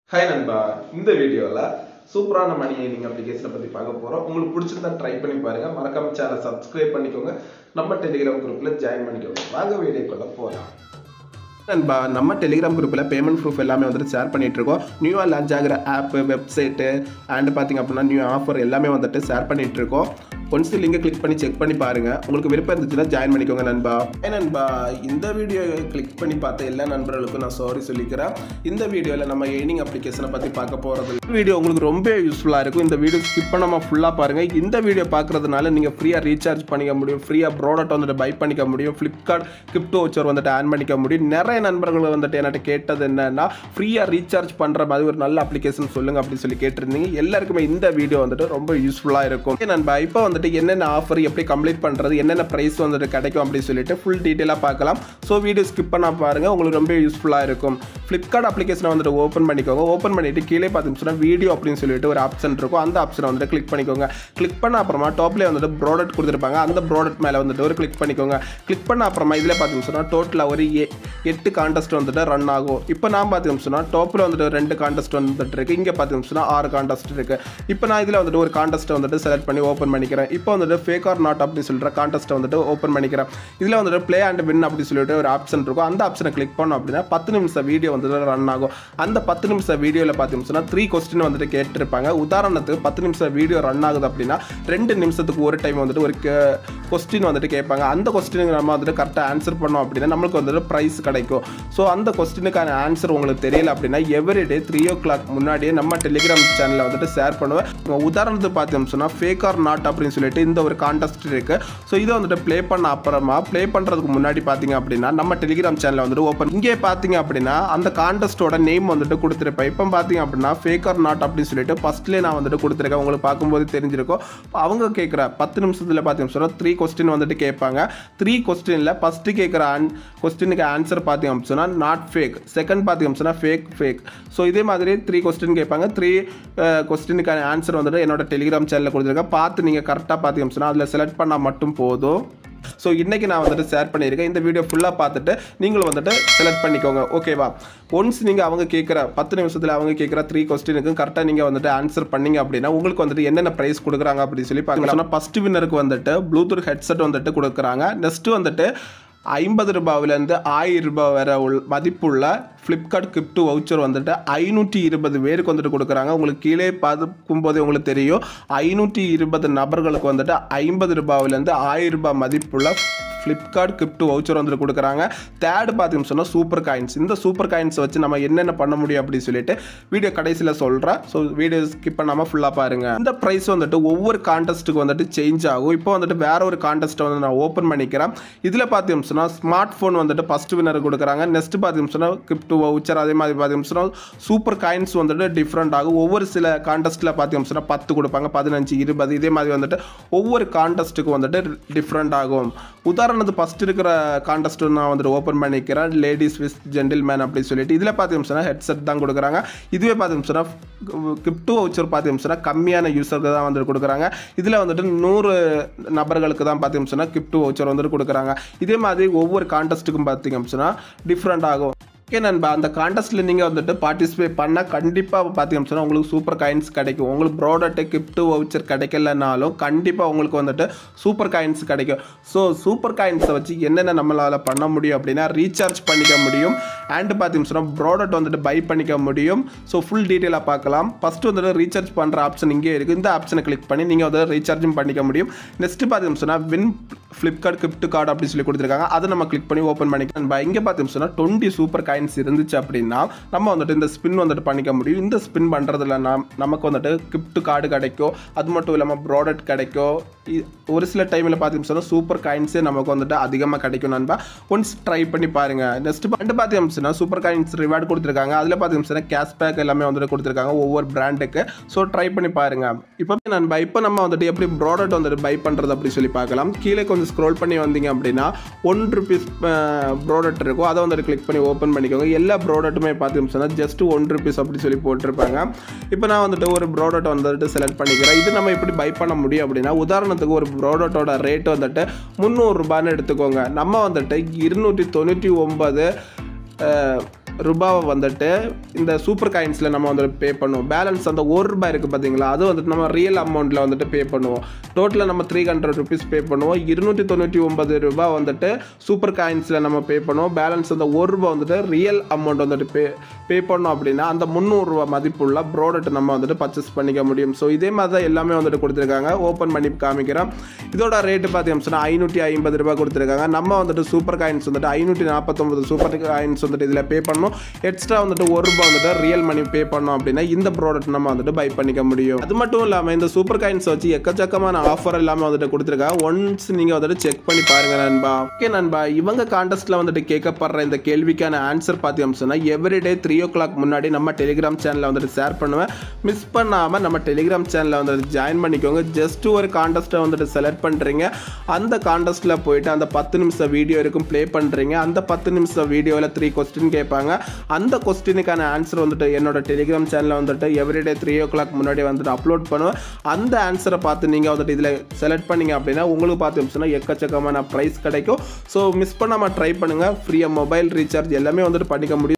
hi நண்பா இந்த வீடியோவில் சூப்பரான மணி ஏர்னிங் அப்ளிகேஷனை பற்றி பார்க்க போகிறோம் உங்களுக்கு பிடிச்சிருந்தா ட்ரை பண்ணி பாருங்க மறக்காம சேனல் சப்ஸ்கிரைப் பண்ணிக்கோங்க நம்ம டெலிகிராம் குரூப்பில் ஜாயின் பண்ணிக்கோங்க வாங்க வீடியோக்குள்ள போகலாம் நண்பா நம்ம டெலிகிராம் குரூப்பில் பேமெண்ட் ப்ரூஃப் எல்லாமே வந்துட்டு ஷேர் பண்ணிட்டு இருக்கோம் நியூவாக லான்ச் ஆகிற ஆப்பு வெப்சைட்டு அண்ட் பார்த்தீங்க அப்படின்னா நியூ ஆஃபர் எல்லாமே வந்துட்டு ஷேர் பண்ணிட்டு இருக்கோம் ஒன்ஸ் லிங்கை கிளிக் பண்ணி செக் பண்ணி பாருங்க உங்களுக்கு விருப்பம் இருந்துச்சுன்னா ஜாயின் பண்ணிக்கோங்க நண்பா ஏ நண்பா இந்த வீடியோ கிளிக் பண்ணி பார்த்த எல்லா நண்பர்களுக்கும் நான் சாரி சொல்லிக்கிறேன் இந்த வீடியோவில் நம்ம எய்னிங் அப்ளிகேஷனை பற்றி பார்க்க போகிறது வீடியோ உங்களுக்கு ரொம்ப யூஸ்ஃபுல்லாக இருக்கும் இந்த வீடியோ ஸ்கிப் பண்ணாமல் ஃபுல்லாக பாருங்கள் இந்த வீடியோ பார்க்குறதுனால நீங்கள் ஃப்ரீயாக ரீசார்ஜ் பண்ணிக்க முடியும் ஃப்ரீயாக ப்ராடக்ட் வந்துட்டு பை பண்ணிக்க முடியும் ஃப்ளிப்கார்ட் கிரிப்டோ வச்சர் வந்துட்டு ஆன் பண்ணிக்க முடியும் நிறைய நண்பர்கள் வந்துட்டு என்கிட்ட கேட்டது என்னன்னா ஃப்ரீயாக ரீசார்ஜ் பண்ணுற மாதிரி ஒரு நல்ல அப்ளிகேஷன் சொல்லுங்க அப்படின்னு சொல்லி கேட்டிருந்தீங்க எல்லாருக்குமே இந்த வீடியோ வந்துட்டு ரொம்ப யூஸ்ஃபுல்லாக இருக்கும் Okay நண்பா இப்போ வந்துட்டு என்னென்ன ஆஃபர் எப்படி கம்ப்ளீட் பண்ணுறது என்னென்ன ப்ரைஸ் வந்துட்டு கிடைக்கும் அப்படின்னு சொல்லிட்டு ஃபுல் டீட்டெயிலாக பார்க்கலாம் ஸோ வீடியோ ஸ்கிப் பண்ண பாருங்க உங்களுக்கு ரொம்ப யூஸ்ஃபுல்லாக இருக்கும் ஃப்ளிப்கார்ட் அப்ளிகேஷனை வந்துட்டு ஓப்பன் பண்ணிக்கோங்க ஓப்பன் பண்ணிட்டு கீழே பார்த்தீங்கன்னா வீடியோ அப்படின்னு சொல்லிட்டு ஒரு ஆப்ஷன் இருக்கும் அந்த ஆப்ஷனை வந்துட்டு கிளிக் பண்ணிக்கோங்க கிளிக் பண்ண அப்புறமா டாப்லேயே வந்துட்டு ப்ராடக்ட் கொடுத்துருப்பாங்க அந்த ப்ராடக்ட் மேலே வந்துட்டு ஒரு கிளிக் பண்ணிக்கோங்க கிளிக் பண்ண அப்புறமா இதில் பார்த்தீங்கன்னு சொன்னால் டோட்டலாக ஒரு எ- எட்டு கான்டெஸ்ட் வந்துட்டு ரன் ஆகும் இப்போ நான் பார்த்தீங்கன்னு சொன்னால் டாப்பில் வந்துட்டு ரெண்டு கான்டெஸ்ட் வந்துட்டு இருக்கு இங்கே பார்த்தீங்கன்னு சொன்னால் ஆறு கான்டெஸ்ட் இருக்கு இப்போ நான் இதில் வந்துட்டு ஒரு கான்டெஸ்ட்டை வந்துட்டு செலக்ட் பண்ணி ஓப்பன் பண்ணிக்கிறேன் இப்போ வந்துட்டு ஃபேக் ஆர் நாட் அப்படின்னு சொல்லிட்டு கான்டெஸ்ட்டை வந்துட்டு ஓப்பன் பண்ணிக்கிறேன் இதில் வந்துட்டு ப்ளே அண்ட் வின் அப்படின்னு சொல்லிட்டு ஒரு ஆப்ஷன் இருக்கும் அந்த ஆப்ஷனை கிளிக் பண்ணோம் அப்படின்னா பத்து நிமிஷம் வீடியோ வந்துட்டு ரன் ஆகும் அந்த பத்து நிமிஷம் வீடியோவில் பார்த்தீங்கன்னு சொன்னால் த்ரீ கொஸ்டின் வந்துட்டு கேட்டிருப்பாங்க உதாரணத்துக்கு பத்து நிமிஷம் வீடியோ ரன் ஆகுது அப்படின்னா ரெண்டு நிமிஷத்துக்கு ஒரு டைம் வந்துட்டு ஒரு கொஸ்டின் வந்துட்டு கேட்பாங்க அந்த கொஸ்டினுக்கு நம்ம வந்துட்டு கரெக்டாக ஆன்சர் பண்ணோம் அப்படின்னா நம்மளுக்கு வந்துட்டு ப்ரைஸ் கிடைக்கும் ஸோ அந்த கொஸ்டினுக்கான ஆன்சர் உங்களுக்கு தெரியல அப்படின்னா எவ்ரிடே த்ரீ ஓ கிளாக் முன்னாடியே நம்ம டெலிகிராம் சேனலில் வந்துட்டு ஷேர் பண்ணுவேன் உங்க உதாரணத்துக்கு பார்த்தோம்னு சொன்னால் ஃபேக் ஆர் நாட் அப்படின்னு சொல்லிட்டு இந்த ஒரு கான்டெஸ்ட் இருக்கு ஸோ இதை வந்துட்டு ப்ளே பண்ண அப்புறமா ப்ளே பண்ணுறதுக்கு முன்னாடி பார்த்தீங்க அப்படின்னா நம்ம டெலிகிராம் சேனலில் வந்துட்டு ஓப்பன் இங்கே பார்த்தீங்க அப்படின்னா அந்த கான்டெஸ்ட்டோட நேம் வந்துட்டு கொடுத்துருப்பேன் இப்போ பார்த்தீங்க அப்படின்னா ஃபேக் ஆர் நாட் அப்படின்னு சொல்லிட்டு ஃபர்ஸ்ட்லேயே நான் வந்துட்டு கொடுத்துருக்கேன் உங்களுக்கு பார்க்கும்போது தெரிஞ்சிருக்கும் இப்போ அவங்க கேட்குற பத்து நிமிஷத்தில் பார்த்தீங்கன்னு சொன்னால் த்ரீ கொஸ்டின் வந்துட்டு கேட்பாங்க த்ரீ கொஸ்டினில் ஃபஸ்ட்டு கேட்குற ஆன் கொஸ்டினுக்கு ஆன்சர் பார்த்தீங்க அப்படின்னு சொன்னால் நாட் ஃபேக் செகண்ட் பார்த்தீங்க அப்படின்னு சொன்னால் ஃபேக் ஃபேக் ஸோ இதே மாதிரி த்ரீ கொஸ்டின் கேட்பாங்க த்ரீ கொஸ்டினுக்கான ஆன்சர் வந்துட்டு என்னோட டெலிகிராம் சேனலில் கொடுத்துருக்கேன் பார்த்து நீங்கள் கரெக்டாக பார்த்தீங்க அப்படின்னு சொன்னால் அதில் செலக்ட் பண்ணால் மட்டும் போதும் ஸோ இன்றைக்கி நான் வந்துட்டு ஷேர் பண்ணியிருக்கேன் இந்த வீடியோ ஃபுல்லாக பார்த்துட்டு நீங்களும் வந்துட்டு செலக்ட் பண்ணிக்கோங்க ஓகேவா ஒன்ஸ் நீங்கள் அவங்க கேட்குற பத்து நிமிஷத்தில் அவங்க கேட்குற த்ரீ கொஸ்டினுக்கு கரெக்டாக நீங்கள் வந்துட்டு ஆன்சர் பண்ணீங்க அப்படின்னா உங்களுக்கு வந்துட்டு என்னென்ன ப்ரைஸ் கொடுக்குறாங்க அப்படின்னு சொல்லி பார்க்கலாம் சொன்னால் ஃபஸ்ட்டு வின்னருக்கு வந்துட்டு ப்ளூடூத் ஹெட்செட் வந்துட்டு கொடுக்குறாங்க நெக்ஸ்ட்டு வந்துட்டு ஐம்பது ரூபாவிலேருந்து ஆயிரம் ரூபாய் வரை உள் மதிப்புள்ள ஃப்ளிப்கார்ட் கிஃப்ட் வவுச்சர் வந்துட்டு ஐநூற்றி இருபது பேருக்கு வந்துட்டு கொடுக்குறாங்க உங்களுக்கு கீழே பார்க்கும் போதே உங்களுக்கு தெரியும் ஐநூற்றி இருபது நபர்களுக்கு வந்துட்டு ஐம்பது ரூபாவிலேருந்து ஆயிரம் ரூபாய் மதிப்புள்ள ஃப்ளிப்கார்ட் கிஃப்ட் வவுச்சர் வந்துட்டு கொடுக்குறாங்க தேர்ட் பார்த்தீங்கன்னு சொன்னால் சூப்பர் காயின்ஸ் இந்த சூப்பர் காயின்ஸை வச்சு நம்ம என்னென்ன பண்ண முடியும் அப்படின்னு சொல்லிட்டு வீடியோ கடைசியில் சொல்கிறேன் ஸோ வீடியோ ஸ்கிப் பண்ணாமல் ஃபுல்லாக பாருங்கள் இந்த ப்ரைஸ் வந்துட்டு ஒவ்வொரு கான்டெஸ்ட்டுக்கு வந்துட்டு சேஞ்ச் ஆகும் இப்போ வந்துட்டு வேற ஒரு கான்டெஸ்ட்டை வந்து நான் ஓப்பன் பண்ணிக்கிறேன் இதில் பார்த்தீங்கன்னு சொன்னால் ஸ்மார்ட் ஃபோன் வந்துட்டு ஃபஸ்ட் வினர் கொடுக்குறாங்க நெக்ஸ்ட் பார்த்தீங்கன்னு சொன்னால் கிஃப்ட் வவுச்சர் அதே மாதிரி பார்த்தீங்கன்னு சொன்னால் சூப்பர் காயின்ஸ் வந்துட்டு டிஃப்ரெண்ட் ஆகும் ஒவ்வொரு சில கான்டெஸ்ட்டில் பார்த்தீங்கன்னு சொன்னால் பத்து கொடுப்பாங்க பதினஞ்சு இருபது இதே மாதிரி வந்துட்டு ஒவ்வொரு கான்டெஸ்ட்டுக்கு வந்துட்டு டிஃப்ரெண்ட் ஆகும் உதாரணத்துக்கு ஃபஸ்ட் இருக்கிற கான்டெஸ்ட் நான் வந்துட்டு ஓப்பன் பண்ணிக்கிறேன் லேடிஸ் வித் ஜென்டில்மேன் அப்படின்னு சொல்லிட்டு இதில் பார்த்தீங்கன்னு சொன்னால் ஹெட்செட் தான் கொடுக்குறாங்க இதுவே பார்த்தீங்கன்னு சொன்னால் கிஃப்ட் வவுச்சர் பார்த்தீங்கன்னு சொன்னால் கம்மியான யூஸருக்கு தான் வந்துட்டு கொடுக்குறாங்க இதில் வந்துட்டு நூறு நபர்களுக்கு தான் பார்த்தீங்கன்னு சொன்னால் கிஃப்ட் வவுச்சர் வந்துட்டு கொடுக்குறாங்க இதே மாதிரி ஒவ்வொரு கான்டெஸ்ட்டுக்கும் பார்த்தீங்கன்னு சொன்னால் டிஃப்ரெண்ட் ஆகும் ஓகே நண்பா அந்த கான்டெஸ்ட்டில் நீங்கள் வந்துட்டு பார்ட்டிசிபேட் பண்ணால் கண்டிப்பாக பார்த்தீங்கன்னு சொன்னால் உங்களுக்கு சூப்பர் காயின்ஸ் கிடைக்கும் உங்களுக்கு ப்ராடக்ட்டு கிஃப்ட் வவுச்சர் கிடைக்கலனாலும் கண்டிப்பாக உங்களுக்கு வந்துட்டு சூப்பர் காயின்ஸ் கிடைக்கும் ஸோ சூப்பர் காயின்ஸை வச்சு என்னென்ன நம்மளால் பண்ண முடியும் அப்படின்னா ரீசார்ஜ் பண்ணிக்க முடியும் அண்ட் பார்த்தீங்கன்னு சொன்னால் ப்ராடக்ட் வந்துட்டு பை பண்ணிக்க முடியும் ஸோ ஃபுல் டீட்டெயிலாக பார்க்கலாம் ஃபஸ்ட்டு வந்துட்டு ரீசார்ஜ் பண்ணுற ஆப்ஷன் இங்கே இருக்குது இந்த ஆப்ஷனை கிளிக் பண்ணி நீங்கள் வந்து ரீசார்ஜும் பண்ணிக்க முடியும் நெக்ஸ்ட்டு பார்த்தீங்கன்னு சொன்னால் வின் ஃப்ளிப்கார்ட் கிஃப்ட் கார்டு அப்படின்னு சொல்லி கொடுத்துருக்காங்க அதை நம்ம கிளிக் பண்ணி ஓப்பன் பண்ணிக்கலாம் நம்ம இங்கே பார்த்தீங்கன்னு சொன்னால் டுவெண்ட்டி சூப்பர் காயின்ஸ் இருந்துச்சு அப்படின்னா நம்ம வந்துட்டு இந்த ஸ்பின் வந்துட்டு பண்ணிக்க முடியும் இந்த ஸ்பின் பண்ணுறதுல நம் நமக்கு வந்துட்டு கிஃப்ட் கார்டு கிடைக்கும் அது மட்டும் இல்லாமல் ப்ராடக்ட் கிடைக்கும் இ- ஒரு சில டைமில் பார்த்தீங்கன்னு சொன்னால் சூப்பர் காயின்ஸே நமக்கு வந்துட்டு அதிகமாக கிடைக்கும் நண்பா ஒன்ஸ் ட்ரை பண்ணி பாருங்கள் நெக்ஸ்ட் பண்ணிட்டு பார்த்தீங்கன்னு சொன்னால் சூப்பர் காயின்ஸ் ரிவார்டு கொடுத்துருக்காங்க அதில் பார்த்தீங்கன்னு சொன்னால் கேஷ்பேக் எல்லாமே வந்துட்டு கொடுத்துருக்காங்க ஒவ்வொரு பிராண்டுக்கு ஸோ ட்ரை பண்ணி பாருங்கள் இப்போ நண்பா இப்போ நம்ம வந்துட்டு எப்படி ப்ராடக்ட் வந்துட்டு பை பண்ணுறது அப்படி சொல்லி பார்க்கலாம் கீழே கொஞ்சம் ஸ்க்ரோல் பண்ணி வந்தீங்க அப்படின்னா ஒன் ருபீஸ் ப்ராடக்ட் இருக்கும் அதை வந்துட்டு கிளிக் பண்ணி ஓப்பன் பண்ணிக்கோங்க எல்லா ப்ராடக்ட்டுமே பார்த்தீங்கன்னு சொன்னால் ஜஸ்ட் ஒன் ருபீஸ் அப்படி சொல்லி போட்டிருப்பாங்க இப்போ நான் வந்துட்டு ஒரு ப்ராடக்ட் வந்துட்டு செலக்ட் பண்ணிக்கிறேன் இது நம்ம எப்படி பை பண்ண முடியும் அப்படின்னா உதாரணத்துக்கு ஒரு ப்ராடக்ட்டோட ரேட் வந்துட்டு முந்நூறுரூபான்னு எடுத்துக்கோங்க நம்ம வந்துட்டு இருநூற்றி தொண்ணூற்றி ஒன்பது ரூபாவை வந்துட்டு இந்த சூப்பர் காயின்ஸில் நம்ம வந்துட்டு பே பண்ணுவோம் பேலன்ஸ் அந்த ஒரு ரூபாய் இருக்குது பார்த்தீங்களா அது வந்துட்டு நம்ம ரியல் அமௌண்ட்டில் வந்துட்டு பே பண்ணுவோம் டோட்டலாக நம்ம த்ரீ ஹண்ட்ரட் ருபீஸ் பே பண்ணுவோம் இருநூற்றி தொண்ணூற்றி ஒன்பது ரூபாய் வந்துட்டு சூப்பர் காயின்ஸில் நம்ம பே பண்ணுவோம் பேலன்ஸ் அந்த ஒரு ரூபாய் வந்துட்டு ரியல் அமௌண்ட் வந்துட்டு பே பே பண்ணோம் அப்படின்னா அந்த முந்நூறுரூவா மதிப்புள்ள ப்ராடக்ட் நம்ம வந்துட்டு பர்ச்சேஸ் பண்ணிக்க முடியும் ஸோ இதே மாதிரி தான் எல்லாமே வந்துட்டு கொடுத்துருக்காங்க ஓப்பன் பண்ணி காமிக்கிறோம் இதோட ரேட்டு பார்த்தீங்கன்னா சொன்னால் ஐநூற்றி ஐம்பது ரூபாய் கொடுத்துருக்காங்க நம்ம வந்துட்டு சூப்பர் காயின்ஸ் வந்துட்டு ஐநூற்றி நாற்பத்தொம்பது சூப்பர் காயின்ஸ் வந்துட்டு இதில் பே பண்ணணும் எக்ஸ்ட்ரா வந்துட்டு ஒரு ரூபாய் வந்துட்டு ரியல் மணி பே பண்ணோம் அப்படின்னா இந்த ப்ராடக்ட் நம்ம வந்துட்டு பை பண்ணிக்க முடியும் அது மட்டும் இல்லாமல் இந்த சூப்பர் காயின்ஸ் வச்சு எக்கச்சக்கமான ஆஃபர் எல்லாமே வந்துட்டு கொடுத்துருக்காங்க ஒன்ஸ் நீங்கள் வந்துட்டு செக் பண்ணி பாருங்க நண்பா ஓகே நண்பா இவங்க கான்டெஸ்ட்டில் வந்துட்டு கேட்கப்படுற இந்த கேள்விக்கான ஆன்சர் பார்த்தீங்கன்னு சொன்னால் எவ்ரிடே த்ரீ ஓ கிளாக் முன்னாடி நம்ம டெலிகிராம் சேனலில் வந்துட்டு ஷேர் பண்ணுவேன் மிஸ் பண்ணாமல் நம்ம டெலிகிராம் சேனலில் வந்துட்டு ஜாயின் பண்ணிக்கோங்க ஜஸ்ட் ஒரு கான்டெஸ்ட்டை வந்துட்டு செலக்ட் பண்ணுறீங்க அந்த கான்டெஸ்ட்டில் போயிட்டு அந்த பத்து நிமிஷம் வீடியோ இருக்கும் ப்ளே பண்ணுறீங்க அந்த பத்து நிமிஷம் வீடியோவில் த்ரீ கொஸ்டின் கேட்பாங்க அந்த கொஸ்டினுக்கான ஆன்சர் வந்துட்டு என்னோட டெலிகிராம் சேனலில் வந்துட்டு எவ்ரிடே த்ரீ ஓ கிளாக் முன்னாடி வந்துட்டு அப்லோட் பண்ணுவேன் அந்த ஆன்சரை பார்த்து நீங்கள் வந்துட்டு இதில் செலக்ட் பண்ணீங்க அப்படின்னா உங்களுக்கு பார்த்து சொன்னால் எக்கச்சக்கமான ப்ரைஸ் கிடைக்கும் ஸோ மிஸ் பண்ணாமல் ட்ரை பண்ணுங்கள் ஃப்ரீயாக மொபைல் ரீசார்ஜ் எல்லாமே வந்துட்டு பண்ணிக்க முடியும்